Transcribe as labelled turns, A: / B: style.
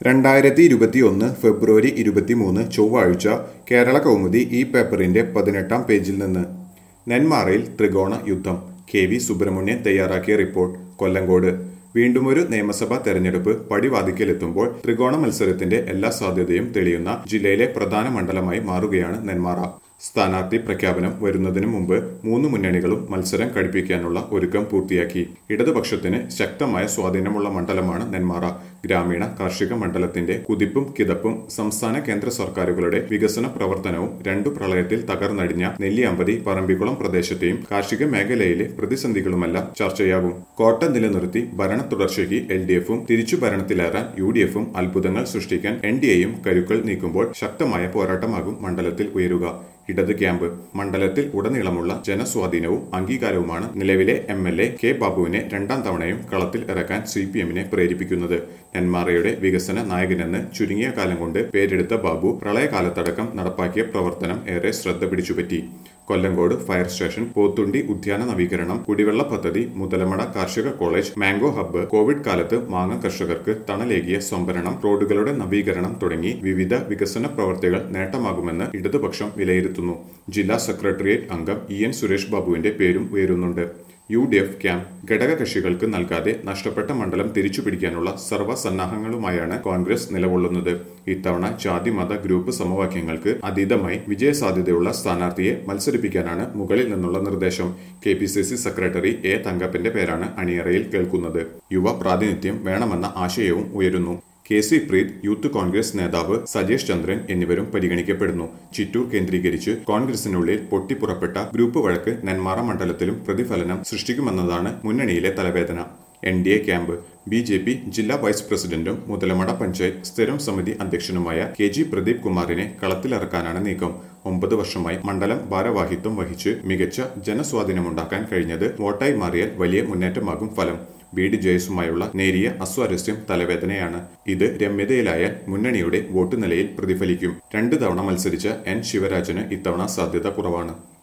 A: രണ്ടായിരത്തി ഇരുപത്തിയൊന്ന് ഫെബ്രുവരി ഇരുപത്തിമൂന്ന് ചൊവ്വാഴ്ച കേരള കൗമുദി ഈ പേപ്പറിന്റെ പതിനെട്ടാം പേജിൽ നിന്ന് നെന്മാറയിൽ ത്രികോണ യുദ്ധം കെ വി സുബ്രഹ്മണ്യൻ തയ്യാറാക്കിയ റിപ്പോർട്ട് കൊല്ലങ്കോട് വീണ്ടുമൊരു നിയമസഭാ തെരഞ്ഞെടുപ്പ് പടിവാതിക്കലെത്തുമ്പോൾ ത്രികോണ മത്സരത്തിന്റെ എല്ലാ സാധ്യതയും തെളിയുന്ന ജില്ലയിലെ പ്രധാന മണ്ഡലമായി മാറുകയാണ് നെന്മാറ സ്ഥാനാർത്ഥി പ്രഖ്യാപനം വരുന്നതിന് മുമ്പ് മൂന്ന് മുന്നണികളും മത്സരം കഴിപ്പിക്കാനുള്ള ഒരുക്കം പൂർത്തിയാക്കി ഇടതുപക്ഷത്തിന് ശക്തമായ സ്വാധീനമുള്ള മണ്ഡലമാണ് നെന്മാറ ഗ്രാമീണ കാർഷിക മണ്ഡലത്തിന്റെ കുതിപ്പും കിതപ്പും സംസ്ഥാന കേന്ദ്ര സർക്കാരുകളുടെ വികസന പ്രവർത്തനവും രണ്ടു പ്രളയത്തിൽ തകർന്നടിഞ്ഞ നെല്ലിയാമ്പതി പറമ്പിക്കുളം പ്രദേശത്തെയും കാർഷിക മേഖലയിലെ പ്രതിസന്ധികളുമെല്ലാം ചർച്ചയാകും കോട്ട നിലനിർത്തി ഭരണ തുടർച്ചയ്ക്ക് എൽ ഡി എഫും തിരിച്ചു ഭരണത്തിലേറാൻ യു ഡി എഫും അത്ഭുതങ്ങൾ സൃഷ്ടിക്കാൻ എൻ ഡി എയും കരുക്കൾ നീക്കുമ്പോൾ ശക്തമായ പോരാട്ടമാകും മണ്ഡലത്തിൽ ഉയരുക ഇടത് ക്യാമ്പ് മണ്ഡലത്തിൽ ഉടനീളമുള്ള ജനസ്വാധീനവും അംഗീകാരവുമാണ് നിലവിലെ എം എൽ എ കെ ബാബുവിനെ രണ്ടാം തവണയും കളത്തിൽ ഇറക്കാൻ സി പി എമ്മിനെ പ്രേരിപ്പിക്കുന്നത് നെന്മാറയുടെ വികസന നായകനെന്ന് ചുരുങ്ങിയ കാലം കൊണ്ട് പേരെടുത്ത ബാബു പ്രളയകാലത്തടക്കം നടപ്പാക്കിയ പ്രവർത്തനം ഏറെ ശ്രദ്ധ പിടിച്ചുപറ്റി കൊല്ലങ്കോട് ഫയർ സ്റ്റേഷൻ പോത്തുണ്ടി ഉദ്യാന നവീകരണം കുടിവെള്ള പദ്ധതി മുതലമട കാർഷിക കോളേജ് മാംഗോ ഹബ്ബ് കോവിഡ് കാലത്ത് മാങ്ങ കർഷകർക്ക് തണലേകിയ സംഭരണം റോഡുകളുടെ നവീകരണം തുടങ്ങി വിവിധ വികസന പ്രവർത്തികൾ നേട്ടമാകുമെന്ന് ഇടതുപക്ഷം വിലയിരുത്തുന്നു ജില്ലാ സെക്രട്ടേറിയറ്റ് അംഗം ഇ എൻ സുരേഷ് ബാബുവിന്റെ പേരും ഉയരുന്നുണ്ട് യു ഡി എഫ് ക്യാമ്പ് ഘടകകക്ഷികൾക്ക് നൽകാതെ നഷ്ടപ്പെട്ട മണ്ഡലം തിരിച്ചുപിടിക്കാനുള്ള സർവ്വസന്നാഹങ്ങളുമായാണ് കോൺഗ്രസ് നിലകൊള്ളുന്നത് ഇത്തവണ ജാതി മത ഗ്രൂപ്പ് സമവാക്യങ്ങൾക്ക് അതീതമായി വിജയസാധ്യതയുള്ള സ്ഥാനാർത്ഥിയെ മത്സരിപ്പിക്കാനാണ് മുകളിൽ നിന്നുള്ള നിർദ്ദേശം K P C C secretary A തങ്കപ്പന്റെ പേരാണ് അണിയറയിൽ കേൾക്കുന്നത് യുവ പ്രാതിനിധ്യം വേണമെന്ന ആശയവും ഉയരുന്നു K C Preeth youth Congress നേതാവ് സജേഷ് ചന്ദ്രൻ എന്നിവരും പരിഗണിക്കപ്പെടുന്നു ചിറ്റൂർ കേന്ദ്രീകരിച്ച് കോൺഗ്രസിനുള്ളിൽ പൊട്ടിപ്പുറപ്പെട്ട ഗ്രൂപ്പ് വഴക്ക് നെന്മാറ മണ്ഡലത്തിലും പ്രതിഫലനം സൃഷ്ടിക്കുമെന്നതാണ് മുന്നണിയിലെ തലവേദന N D A camp B J P ജില്ലാ വൈസ് പ്രസിഡന്റും മുതലമട പഞ്ചായത്ത് സ്ഥിരം സമിതി അധ്യക്ഷനുമായ കെ ജി പ്രദീപ് കുമാറിനെ കളത്തിലിറക്കാനാണ് നീക്കം ഒമ്പത് വർഷമായി മണ്ഡലം ഭാരവാഹിത്വം വഹിച്ച് മികച്ച ജനസ്വാധീനമുണ്ടാക്കാൻ കഴിഞ്ഞത് വോട്ടായി മാറിയാൽ വലിയ മുന്നേറ്റമാകും ഫലം ബി ഡി ജയസുമായുള്ള നേരിയ അസ്വാരസ്യം തലവേദനയാണ് ഇത് രമ്യതയിലായാൽ മുന്നണിയുടെ വോട്ട് നിലയിൽ പ്രതിഫലിക്കും രണ്ടു തവണ മത്സരിച്ച എൻ ശിവരാജന് ഇത്തവണ സാധ്യത കുറവാണ്